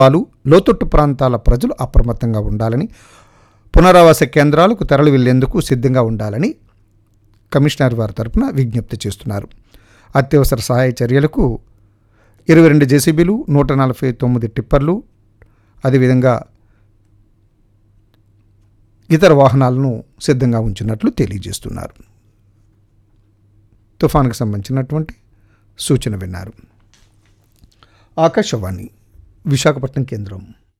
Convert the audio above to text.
వాళ్ళు లోతట్టు ప్రాంతాల ప్రజలు అప్రమత్తంగా ఉండాలని పునరావాస కేంద్రాలకు తరలి వెళ్లేందుకు సిద్ధంగా ఉండాలని కమిషనర్ వారి తరపున విజ్ఞప్తి చేస్తున్నారు అత్యవసర సహాయ చర్యలకు ఇరవై రెండు జేసీబీలు నూట నలభై తొమ్మిది టిప్పర్లు అదేవిధంగా ఇతర వాహనాలను సిద్ధంగా ఉంచినట్లు తెలియజేస్తున్నారు తుఫాన్కు సంబంధించినటువంటి సూచన విన్నారు ఆకాశవాణి విశాఖపట్నం కేంద్రం